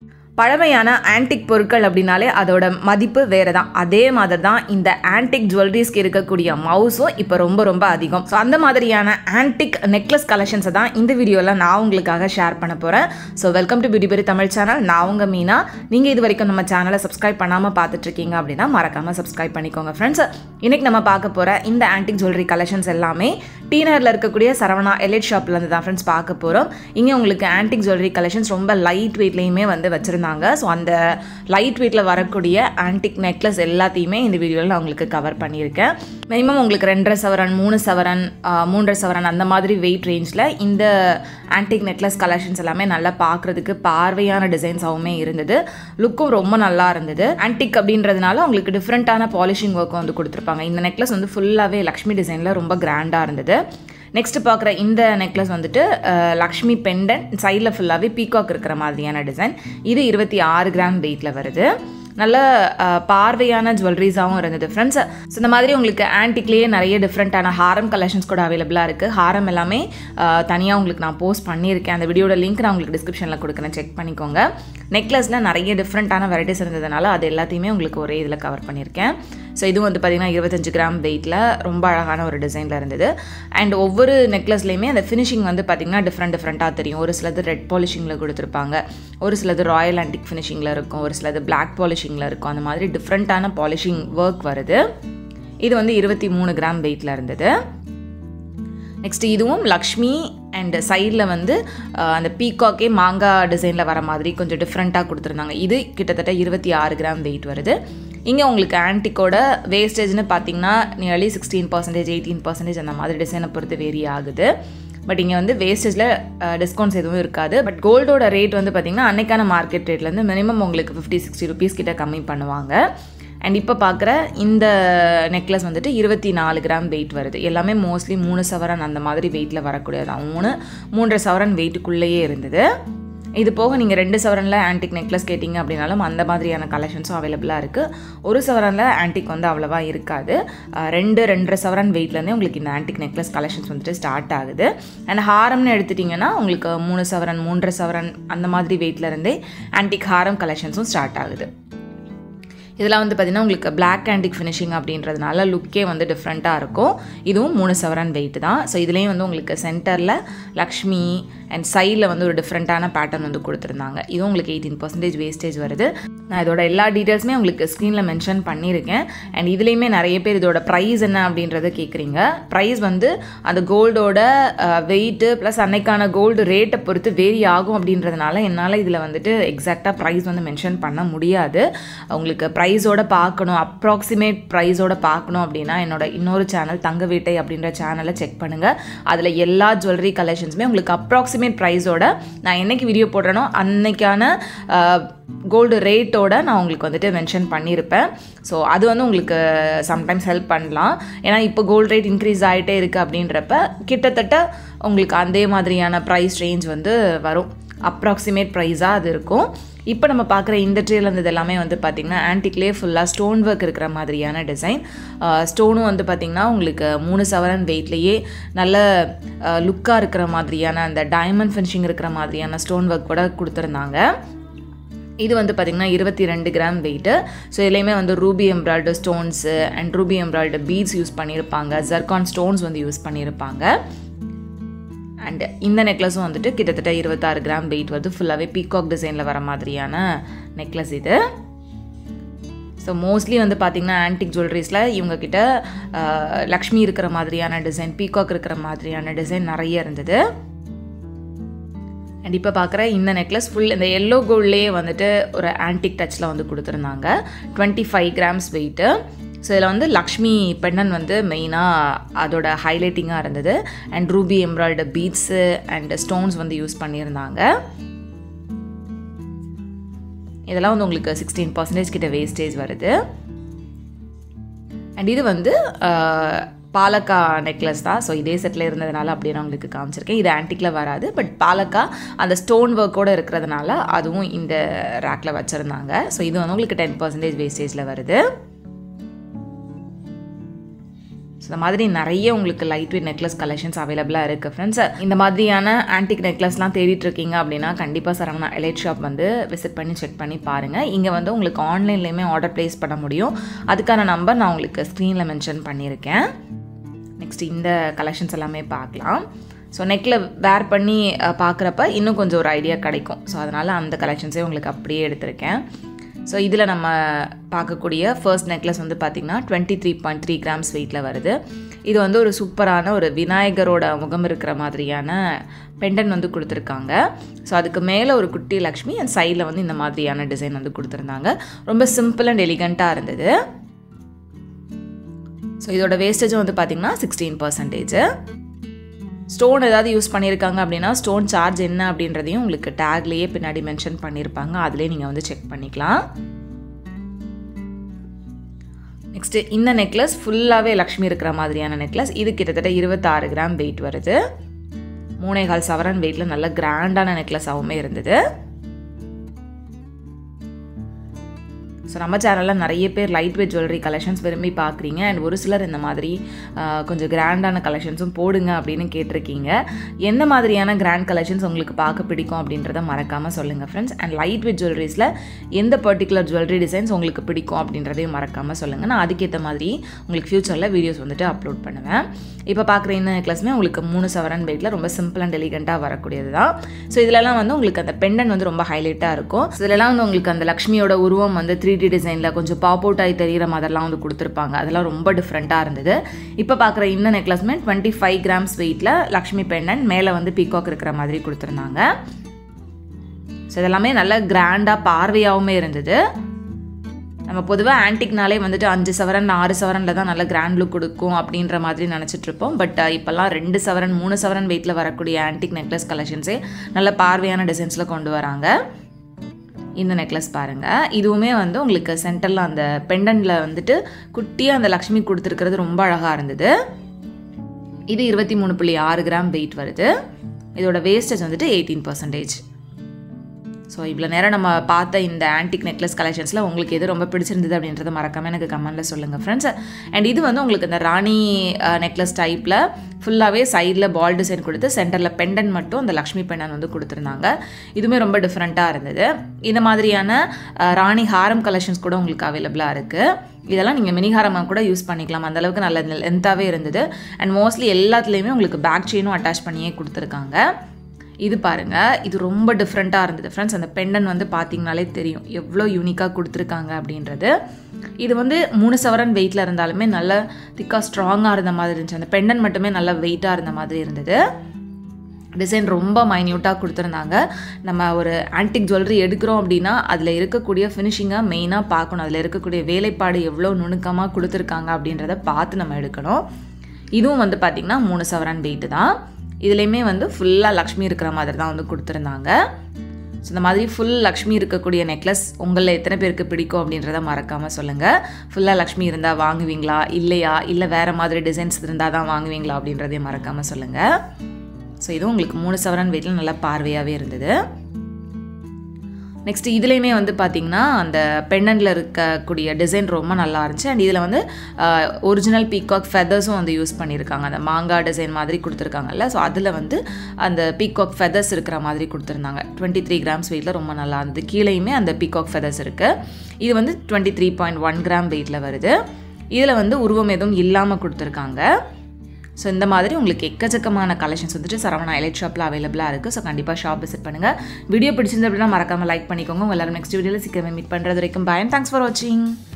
பழமையான ஆன்டிக் பொருட்கள் அப்படின்னாலே அதோட மதிப்பு வேறு தான் அதே மாதிரி தான் இந்த ஆன்டிக் ஜுவல்லரிஸ்க்கு இருக்கக்கூடிய மவுஸும் இப்போ ரொம்ப ரொம்ப அதிகம் ஸோ அந்த மாதிரியான ஆன்டிக் நெக்லஸ் கலெக்ஷன்ஸை தான் இந்த வீடியோவில் நான் உங்களுக்காக ஷேர் பண்ண போகிறேன் so welcome to beauty berry Tamil channel நான் உங்கள் மீனா நீங்கள் இது வரைக்கும் நம்ம சேனலை சப்ஸ்கிரைப் பண்ணாமல் பார்த்துட்ருக்கீங்க அப்படின்னா மறக்காமல் சப்ஸ்கிரைப் பண்ணிக்கோங்க ஃப்ரெண்ட்ஸ் இன்றைக்கி நம்ம பார்க்க போகிற இந்த ஆன்டிக் ஜுவல்லரி கலெக்ஷன்ஸ் எல்லாமே டீனரில் இருக்கக்கூடிய சரவணா எலைட் ஷாப்லேருந்து தான் ஃப்ரெண்ட்ஸ் பார்க்க போகிறோம் இங்கே உங்களுக்கு ஆன்டிக் ஜுவல்லரி கலெக்ஷன்ஸ் ரொம்ப லைட் வெயிட்லேயுமே வந்து வச்சுருந்தாங்க ஸோ அந்த லைட் வெயிட்டில் வரக்கூடிய ஆன்டிக் நெக்லஸ் எல்லாத்தையுமே இந்த வீடியோவில் நான் உங்களுக்கு கவர் பண்ணியிருக்கேன் மினிமம் உங்களுக்கு ரெண்டரை சவரன் மூணு சவரன் ஆஹ், மூன்றரை சவரன் அந்த மாதிரி வெயிட் ரேஞ்சில் இந்த ஆன்டிக் நெக்லஸ் கலெக்ஷன்ஸ் எல்லாமே நல்லா பார்க்குறதுக்கு பார்வையான டிசைன்ஸாகவுமே இருந்தது லுக்கும் ரொம்ப நல்லா இருந்தது ஆன்டிக் அப்படின்றதுனால உங்களுக்கு டிஃப்ரெண்ட்டான பாலிஷிங் ஒர்க்கும் வந்து கொடுத்துருப்பாங்க இந்த நெக்லஸ் வந்து ஃபுல்லாகவே லக்ஷ்மி டிசைனில் ரொம்ப கிராண்டாக இருந்தது நெக்ஸ்ட் பார்க்குற இந்த நெக்லஸ் வந்துட்டு அஹ், லக்ஷ்மி பெண்டன் சைடில் ஃபுல்லாகவே பீகாக் இருக்கிற மாதிரியான டிசைன் இது இருபத்தி ஆறு கிராம் வெயிட்டில் வருது நல்ல அஹ், பார்வையான ஜுவல்லரிஸாகவும் இருந்தது ஃப்ரெண்ட்ஸ் ஸோ இந்த மாதிரி உங்களுக்கு ஆன்டிக்லேயே நிறைய டிஃப்ரெண்ட்டான ஹாரம் கலெக்ஷன்ஸ் கூட அவைலபிளாக இருக்குது ஹாரம் எல்லாமே தனியாக உங்களுக்கு நான் போஸ்ட் பண்ணியிருக்கேன் அந்த வீடியோட லிங்க் நான் உங்களுக்கு டிஸ்கிரிப்ஷனில் கொடுக்குறேன் செக் பண்ணிக்கோங்க நெக்லஸில் நிறைய டிஃப்ரெண்ட்டான வெரைட்டிஸ் இருந்ததுனால அது எல்லாத்தையுமே உங்களுக்கு ஒரே இதில் கவர் பண்ணியிருக்கேன் ஸோ இதுவும் வந்து பார்த்திங்கன்னா இருபத்தஞ்சு கிராம் வெயிட்டில் ரொம்ப அழகான ஒரு டிசைனில் இருந்தது அண்ட் ஒவ்வொரு நெக்லஸ்லேயுமே அந்த ஃபினிஷிங் வந்து பார்த்திங்கன்னா டிஃப்ரெண்ட் டிஃப்ரெண்ட்டாக தெரியும் ஒரு சிலது ரெட் பாலிஷிங்கில் கொடுத்துருப்பாங்க ஒரு சிலது ராயல் ஆன்டிக் ஃபினிஷிங்கில் இருக்கும் ஒரு சிலது பிளாக் பாலிஷிங்கில் இருக்கும் அந்த மாதிரி டிஃப்ரெண்ட்டான பாலிஷிங் ஒர்க் வருது இது வந்து இருபத்தி மூணு கிராம் வெயிட்டில் இருந்தது நெக்ஸ்ட் இதுவும் லக்ஷ்மி அண்ட் சைடில் வந்து அஹ், அந்த பீகாக்கே மாங்காய் டிசைனில் வர மாதிரி கொஞ்சம் டிஃப்ரெண்ட்டாக கொடுத்துருந்தாங்க இது கிட்டத்தட்ட இருபத்தி ஆறு கிராம் வெயிட் வருது இங்கே உங்களுக்கு ஆன்டிக்கோட வேஸ்டேஜ்னு பார்த்தீங்கன்னா nearly sixteen percentage eighteen percentage அந்த மாதிரி டிசைனை பொறுத்து வேரி ஆகுது பட் இங்கே வந்து வேஸ்டேஜில் டிஸ்கவுண்ட்ஸ் எதுவும் இருக்காது பட் கோல்டோட ரேட் வந்து பார்த்திங்கன்னா அன்னைக்கான மார்க்கெட் ரேட்லேருந்து மினிமம் உங்களுக்கு ஃபிஃப்டி சிக்ஸ்டி ருபீஸ் கிட்ட கம்மி பண்ணுவாங்க அண்ட் இப்போ பார்க்குற இந்த நெக்லஸ் வந்துட்டு இருபத்தி நாலு கிராம் வெயிட் வருது எல்லாமே மோஸ்ட்லி மூணு சவரன் அந்த மாதிரி வெயிட்டில் வரக்கூடியதான் மூணு மூன்றரை சவரன் வெயிட்டுக்குள்ளேயே இருந்தது இது போக நீங்கள் ரெண்டு சவரனில் ஆன்டிக் நெக்லஸ் கேட்டிங்க அப்படின்னாலும் அந்த மாதிரியான கலெக்ஷன்ஸும் அவைலபிளாக இருக்குது ஒரு சவரனில் ஆன்டிக் வந்து அவ்வளோவா இருக்காது அஹ் ரெண்டு ரெண்டரை சவரன் வெயிட்லேருந்தே உங்களுக்கு இந்த ஆன்டிக் நெக்லஸ் கலெக்ஷன்ஸ் வந்துட்டு ஸ்டார்ட் ஆகுது அண்ட் ஹாரம்னு எடுத்துட்டிங்கன்னா உங்களுக்கு மூணு சவரன் மூன்றரை சவரன் அந்த மாதிரி வெயிட்லேருந்தே ஆன்டிக் ஹாரம் கலெக்ஷன்ஸும் ஸ்டார்ட் ஆகுது இதெல்லாம் வந்து பார்த்திங்கன்னா உங்களுக்கு பிளாக் ஆன்டிக் ஃபினிஷிங் அப்படின்றதுனால லுக்கே வந்து டிஃப்ரெண்ட்டாக இருக்கும் இதுவும் மூணு சவரன் வெயிட் தான் ஸோ இதுலேயும் வந்து உங்களுக்கு சென்டரில் லக்ஷ்மி அண்ட் சைடில் வந்து ஒரு டிஃப்ரெண்ட்டான பேட்டர்ன் வந்து கொடுத்துருந்தாங்க இதுவும் உங்களுக்கு எயிட்டீன் பர்சன்டேஜ் வேஸ்டேஜ் வருது நான் இதோட எல்லா டீட்டெயில்ஸுமே உங்களுக்கு ஸ்க்ரீனில் மென்ஷன் பண்ணியிருக்கேன் அண்ட் இதுலேயுமே நிறைய பேர் இதோட ப்ரைஸ் என்ன அப்படின்றத கேட்குறீங்க ப்ரைஸ் வந்து அந்த கோல்டோட வெயிட்டு ப்ளஸ் அன்னைக்கான கோல்டு ரேட்டை பொறுத்து வேரி ஆகும் அப்படின்றதுனால என்னால் இதில் வந்துட்டு எக்ஸாக்டாக ப்ரைஸ் வந்து மென்ஷன் பண்ண முடியாது உங்களுக்கு ப்ரைஸோட பார்க்கணும் அப்ராக்சிமேட் ப்ரைஸோட பார்க்கணும் அப்படின்னா என்னோட இன்னொரு சேனல் தங்க வேட்டை அப்படின்ற சேனலை செக் பண்ணுங்கள் அதில் எல்லா ஜுவல்லரி கலெக்ஷன்ஸுமே உங்களுக்கு அப்ராக்சிமேட் ப்ரைஸோட நான் என்னைக்கு வீடியோ போடுறேனோ அன்னைக்கான கோல்டு ரேட்டோட நான் உங்களுக்கு வந்துட்டு மென்ஷன் பண்ணியிருப்பேன் ஸோ அது வந்து உங்களுக்கு சம்டைம்ஸ் ஹெல்ப் பண்ணலாம் ஏன்னா இப்போ கோல்டு ரேட் இன்க்ரீஸ் ஆகிட்டே இருக்குது அப்படின்றப்ப கிட்டத்தட்ட உங்களுக்கு அதே மாதிரியான ப்ரைஸ் ரேஞ்ச் வந்து வரும் அப்ராக்சிமேட் ப்ரைஸாக அது இருக்கும் இப்போ நம்ம பார்க்குற இந்த ட்ரேல இருந்தது எல்லாமே வந்து பார்த்திங்கன்னா ஆன்டிக்லேயே ஃபுல்லாக ஸ்டோன் ஒர்க் இருக்கிற மாதிரியான டிசைன் ஸ்டோனும் வந்து பார்த்திங்கன்னா உங்களுக்கு மூணு சவரன் வெயிட்லேயே நல்ல லுக்காக இருக்கிற மாதிரியான அந்த டைமண்ட் ஃபினிஷிங் இருக்கிற மாதிரியான ஸ்டோன் ஒர்க் கூட கொடுத்துருந்தாங்க இது வந்து பார்த்திங்கன்னா இருபத்தி ரெண்டு கிராம் வெயிட்டு ஸோ இதுலேயுமே வந்து ruby embroid stones and ruby embroid beads use பண்ணியிருப்பாங்க ஜர்கான் ஸ்டோன்ஸ் வந்து யூஸ் பண்ணியிருப்பாங்க அண்ட் இந்த நெக்லஸும் வந்துட்டு கிட்டத்தட்ட இருபத்தாறு கிராம் வெயிட் வருது ஃபுல்லாகவே பீகாக் டிசைனில் வர மாதிரியான நெக்லஸ் இது ஸோ மோஸ்ட்லி வந்து பார்த்திங்கன்னா ஆன்டிக் ஜுவல்லரிஸில் இவங்கக்கிட்ட லக்ஷ்மி இருக்கிற மாதிரியான டிசைன் பீகாக் இருக்கிற மாதிரியான டிசைன் நிறைய இருந்தது அண்ட் இப்போ பார்க்குற இந்த நெக்லஸ் ஃபுல் இந்த எல்லோ கோல்ட்லேயே வந்துட்டு ஒரு ஆன்டிக் டச்சில் வந்து கொடுத்துருந்தாங்க twenty five grams weight so இதில் வந்து லக்ஷ்மி பெண்ணன் வந்து மெயினாக அதோட ஹைலைட்டிங்காக இருந்தது and ruby embroid beads and stones வந்து யூஸ் பண்ணியிருந்தாங்க இதெல்லாம் வந்து உங்களுக்கு சிக்ஸ்டீன் பர்சன்டேஜ் கிட்ட வேஸ்டேஜ் வருது அண்ட் இது வந்து ஆஹ், பாலக்கா நெக்லஸ் தான் ஸோ இதே செட்டில் இருந்ததுனால அப்படியே நான் உங்களுக்கு காமிச்சிருக்கேன் இது ஆன்டிக்கில் வராது பட் பாலக்கா அந்த ஸ்டோன் ஒர்க்கோடு இருக்கிறதுனால அதுவும் இந்த ரேக்கில் வச்சுருந்தாங்க ஸோ இது வந்து உங்களுக்கு டென் பர்சன்டேஜ் வேஸ்டேஜில் வருது ஸோ இந்த மாதிரி நிறைய உங்களுக்கு லைட் வெயிட் நெக்லஸ் கலெக்ஷன்ஸ் அவைலபிளாக இருக்குது ஃப்ரெண்ட்ஸ் இந்த மாதிரியான ஆன்டிக் நெக்லஸ்லாம் தேடிட்டு இருக்கீங்க அப்படின்னா கண்டிப்பாக சரவணா எலைட் ஷாப் வந்து விசிட் பண்ணி செக் பண்ணி பாருங்கள் இங்கே வந்து உங்களுக்கு ஆன்லைன்லேயுமே ஆர்டர் ப்ளேஸ் பண்ண முடியும் அதுக்கான நம்பர் நான் உங்களுக்கு ஸ்க்ரீனில் மென்ஷன் பண்ணியிருக்கேன் நெக்ஸ்ட் இந்த கலெக்ஷன்ஸ் எல்லாமே பார்க்கலாம் ஸோ நெக்கில் வேர் பண்ணி பார்க்குறப்ப இன்னும் கொஞ்சம் ஒரு ஐடியா கிடைக்கும் ஸோ அதனால் அந்த கலெக்ஷன்ஸே உங்களுக்கு அப்படியே எடுத்திருக்கேன் ஸோ இதில் நம்ம பார்க்கக்கூடிய ஃபர்ஸ்ட் நெக்லஸ் வந்து பார்த்திங்கன்னா twenty three point three grams வெயிட்டில் வருது இது வந்து ஒரு சூப்பரான ஒரு விநாயகரோட முகம் இருக்கிற மாதிரியான பெண்டன் வந்து கொடுத்துருக்காங்க ஸோ அதுக்கு மேலே ஒரு குட்டி லக்ஷ்மி அண்ட் சைடில் வந்து இந்த மாதிரியான டிசைன் வந்து கொடுத்துருந்தாங்க ரொம்ப சிம்பிள் அண்ட் எலிகண்ட்டாக இருந்தது ஸோ இதோட வேஸ்டேஜும் வந்து பார்த்திங்கன்னா சிக்ஸ்டீன் பர்சன்டேஜ் ஸ்டோன் ஏதாவது யூஸ் பண்ணியிருக்காங்க அப்படின்னா ஸ்டோன் சார்ஜ் என்ன அப்படின்றதையும் உங்களுக்கு டேக்லேயே பின்னாடி மென்ஷன் பண்ணியிருப்பாங்க அதிலே நீங்கள் வந்து செக் பண்ணிக்கலாம் நெக்ஸ்ட்டு இந்த நெக்லஸ் ஃபுல்லாகவே லக்ஷ்மி இருக்கிற மாதிரியான நெக்லஸ் இது கிட்டத்தட்ட இருபத்தாறு கிராம் வெயிட் வருது மூணே கால் சவரன் வெயிட்டில் நல்ல கிராண்டான நெக்லஸாகவுமே இருந்தது ஸோ நம்ம சேனலில் நிறைய பேர் லைட் வெயிட் ஜுவல்லரி கலெக்ஷன்ஸ் விரும்பி பார்க்குறீங்க அண்ட் ஒரு சிலர் இந்த மாதிரி கொஞ்சம் கிராண்டான கலெக்ஷன்ஸும் போடுங்க அப்படின்னு கேட்டிருக்கீங்க எந்த மாதிரியான கிராண்ட் கலெக்ஷன்ஸ் உங்களுக்கு பார்க்க பிடிக்கும் அப்படின்றத மறக்காமல் சொல்லுங்கள் ஃப்ரெண்ட்ஸ் அண்ட் லைட் வெயிட் ஜுவல்லரிஸில் எந்த பர்டிகுலர் ஜுவல்லரி டிசைன்ஸ் உங்களுக்கு பிடிக்கும் அப்படின்றதையும் மறக்காமல் சொல்லுங்கள் நான் அதுக்கேற்ற மாதிரி உங்களுக்கு ஃப்யூச்சரில் வீடியோஸ் வந்துட்டு அப்லோட் பண்ணுவேன் இப்போ பார்க்குற இந்த நெக்லஸ்மே உங்களுக்கு மூணு சவரன் வெயிட்டில் ரொம்ப சிம்பிள் அண்ட் எலிகண்ட்டாக வரக்கூடியது தான் ஸோ இதிலலாம் வந்து உங்களுக்கு அந்த பெண்டன் வந்து ரொம்ப ஹைலைட்டாக இருக்கும் ஸோ இதெல்லாம் வந்து உங்களுக்கு அந்த லக்ஷ்மியோட உருவம் வந்து த்ரீ டி டிசைனில் கொஞ்சம் பாப் அவுட் ஆகி தெரிகிற மாதிரிலாம் வந்து கொடுத்துருப்பாங்க அதெல்லாம் ரொம்ப டிஃப்ரெண்ட்டாக இருந்தது இப்போ பார்க்குற இந்த நெக்லஸ்மே டுவெண்ட்டி ஃபைவ் கிராம்ஸ் வெயிட்டில் லக்ஷ்மி பெண்ணன் மேலே வந்து பீகாக் இருக்கிற மாதிரி கொடுத்துருந்தாங்க ஸோ இதெல்லாமே நல்ல கிராண்டாக பார்வையாகவுமே இருந்தது நம்ம பொதுவாக ஆன்டிக்னாலே வந்துட்டு அஞ்சு சவரன் ஆறு சவரனில் தான் நல்ல கிராண்ட் லுக் கொடுக்கும் அப்படின்ற மாதிரி நினச்சிட்ருப்போம் பட் இப்போல்லாம் ரெண்டு சவரன் மூணு சவரன் வெயிட்டில் வரக்கூடிய ஆன்டிக் நெக்லஸ் கலெக்ஷன்ஸே நல்ல பார்வையான டிசைன்ஸில் கொண்டு வராங்க இந்த நெக்லஸ் பாருங்கள் இதுவுமே வந்து உங்களுக்கு சென்டரில் அந்த பெண்டனில் வந்துட்டு குட்டியாக அந்த லக்ஷ்மி கொடுத்துருக்கிறது ரொம்ப அழகாக இருந்தது இது இருபத்தி மூணு புள்ளி ஆறு கிராம் வெயிட் வருது இதோட வேஸ்டேஜ் வந்துட்டு எயிட்டீன் பர்சன்டேஜ் ஸோ இவ்வளோ நேரம் நம்ம பார்த்த இந்த ஆன்டிக் நெக்லஸ் கலெக்ஷன்ஸில் உங்களுக்கு எது ரொம்ப பிடிச்சிருந்தது அப்படின்றத மறக்காமல் எனக்கு கமெண்ட்டில் சொல்லுங்கள் ஃப்ரெண்ட்ஸ் அண்ட் இது வந்து உங்களுக்கு இந்த ராணி நெக்லஸ் டைப்பில் ஃபுல்லாகவே சைடில் பால் டிசைன் கொடுத்து சென்டரில் பெண்டன் மட்டும் அந்த லக்ஷ்மி பெண்டன் வந்து கொடுத்துருந்தாங்க இதுவுமே ரொம்ப டிஃப்ரெண்ட்டாக இருந்தது இந்த மாதிரியான ராணி ஹாரம் கலெக்ஷன்ஸ் கூட உங்களுக்கு அவைலபிளாக இருக்குது இதெல்லாம் நீங்கள் மினிஹாரமாக கூட யூஸ் பண்ணிக்கலாம் அந்தளவுக்கு நல்ல லென்த்தாகவே இருந்தது அண்ட் மோஸ்ட்லி எல்லாத்துலேயுமே உங்களுக்கு பேக் செயினும் அட்டாச் பண்ணியே கொடுத்துருக்காங்க இது பாருங்கள் இது ரொம்ப டிஃப்ரெண்ட்டாக இருந்தது ஃப்ரெண்ட்ஸ் அந்த பெண்டன் வந்து பார்த்தீங்கனாலே தெரியும் எவ்வளோ யூனிக்காக கொடுத்துருக்காங்க அப்படின்றது இது வந்து மூணு சவரன் வெயிட்டில் இருந்தாலுமே நல்ல திக்காக ஸ்ட்ராங்காக இருந்த மாதிரி இருந்துச்சு அந்த பெண்டன் மட்டுமே நல்ல வெயிட்டாக இருந்த மாதிரி இருந்தது டிசைன் ரொம்ப மைன்யூட்டாக கொடுத்துருந்தாங்க நம்ம ஒரு ஆன்டிக் ஜுவல்லரி எடுக்கிறோம் அப்படின்னா அதில் இருக்கக்கூடிய ஃபினிஷிங்காக மெயினாக பார்க்கணும் அதில் இருக்கக்கூடிய வேலைப்பாடு எவ்வளோ நுணுக்கமாக கொடுத்துருக்காங்க அப்படின்றத பார்த்து நம்ம எடுக்கணும் இதுவும் வந்து பார்த்திங்கன்னா மூணு சவரன் வெயிட்டு தான் இதுலேயுமே வந்து ஃபுல்லாக லக்ஷ்மி இருக்கிற மாதிரி தான் வந்து கொடுத்துருந்தாங்க ஸோ இந்த மாதிரி ஃபுல் லக்ஷ்மி இருக்கக்கூடிய நெக்லஸ் உங்களில் எத்தனை பேருக்கு பிடிக்கும் அப்படின்றத மறக்காமல் சொல்லுங்கள் ஃபுல்லாக லக்ஷ்மி இருந்தால் வாங்குவீங்களா இல்லையா இல்லை வேறு மாதிரி டிசைன்ஸ் இருந்தால் தான் வாங்குவீங்களா அப்படின்றதையும் மறக்காமல் சொல்லுங்கள் ஸோ இதுவும் உங்களுக்கு மூணு சவரன் வெயிட்டில் நல்லா பார்வையாகவே இருந்தது நெக்ஸ்ட் இதுலேயுமே வந்து பார்த்திங்கன்னா அந்த பெண்ணனில் இருக்கக்கூடிய டிசைன் ரொம்ப நல்லா இருந்துச்சு அண்ட் இதில் வந்து ஒரிஜினல் பீகாக் ஃபெதர்ஸும் வந்து யூஸ் பண்ணியிருக்காங்க அந்த மாங்காய் டிசைன் மாதிரி கொடுத்துருக்காங்கல்ல ஸோ அதில் வந்து அந்த பீகாக் ஃபெதர்ஸ் இருக்கிற மாதிரி கொடுத்துருந்தாங்க டுவெண்ட்டி த்ரீ கிராம்ஸ் வெயிட்டில் ரொம்ப நல்லா இருந்தது கீழேயுமே அந்த பீகாக் ஃபெதர்ஸ் இருக்குது இது வந்து twenty three point one gram வெயிட்டில் வருது இதில் வந்து உருவம் எதுவும் இல்லாமல் கொடுத்துருக்காங்க ஸோ இந்த மாதிரி உங்களுக்கு எக்கச்சக்கமான கலெக்ஷன்ஸ் வந்துட்டு சரவணா எலைட் ஷாப்பில் அவைலபிளாக இருக்குது ஸோ கண்டிப்பாக ஷாப் விசிட் பண்ணுங்கள் வீடியோ பிடிச்சிருந்து அப்படின்னா மறக்காமல் லைக் பண்ணிக்கோங்க உங்கள் எல்லாரும் நெக்ஸ்ட் வீடியோவில் சீக்கிரமே மீட் பண்ணுறது வரைக்கும் பயம் தேங்க்ஸ் ஃபார் வாட்சிங்